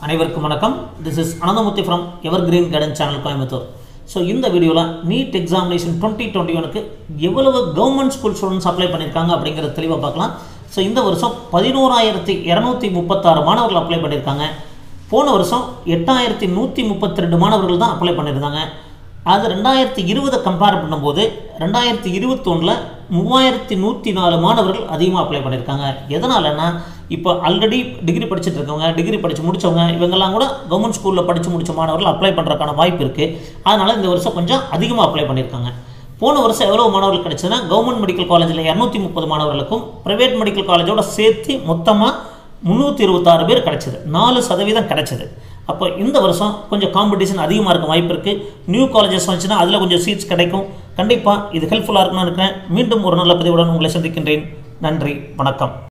அனைவருக்கும் வணக்கம் this is Ananthamurthy from evergreen garden channel Coimbatore so இந்த வீடியோவில் நீட் எக்ஸாமினேஷன் டுவெண்ட்டி டுவெண்ட்டி ஒனுக்கு எவ்வளவு கவர்மெண்ட் ஸ்கூல் ஸ்டூடெண்ட்ஸ் அப்ளை பண்ணியிருக்காங்க அப்படிங்கிறத தெளிவாக பார்க்கலாம் ஸோ இந்த வருஷம் பதினோராயிரத்தி இரநூத்தி முப்பத்தாறு மாணவர்கள் அப்ளை பண்ணியிருக்காங்க போன வருஷம் எட்டாயிரத்தி நூற்றி முப்பத்தி ரெண்டு மாணவர்கள் தான் அப்ளை பண்ணியிருந்தாங்க அது ரெண்டாயிரத்தி இருபதை கம்பேர் பண்ணும்போது ரெண்டாயிரத்தி இருபத்தொன்னில் மூவாயிரத்தி நூற்றி நாலு மாணவர்கள் அதிகமாக அப்ளை பண்ணியிருக்காங்க எதனாலன்னா இப்போ ஆல்ரெடி டிகிரி படிச்சுட்டு இருக்கவங்க டிகிரி படித்து முடித்தவங்க இவங்கெல்லாம் கூட கவர்மெண்ட் ஸ்கூலில் படித்து முடித்த மாணவர்கள் அப்ளை பண்ணுறதுக்கான வாய்ப்பு இருக்குது அதனால் இந்த வருஷம் கொஞ்சம் அதிகமாக அப்ளை பண்ணியிருக்காங்க போன வருஷம் எவ்வளோ மாணவர்கள் கிடைச்சதுன்னா கவர்மெண்ட் மெடிக்கல் காலேஜில் இரநூத்தி முப்பது மாணவர்களுக்கும் ப்ரைவேட் மெடிக்கல் காலேஜோட சேர்த்து மொத்தமாக முந்நூற்றி இருபத்தாறு பேர் கிடைச்சது நாலு சதவீதம் கிடைச்சது அப்போ இந்த வருஷம் கொஞ்சம் காம்படிஷன் அதிகமாக இருக்க வாய்ப்பு இருக்குது நியூ காலேஜஸ் வந்துச்சுன்னா அதில் கொஞ்சம் சீட்ஸ் கிடைக்கும் கண்டிப்பாக இது ஹெல்ப்ஃபுல்லாக இருக்கும்னு நினைக்கிறேன் மீண்டும் ஒரு நல்ல பதிவுடன் உங்களை சந்திக்கின்றேன் நன்றி வணக்கம்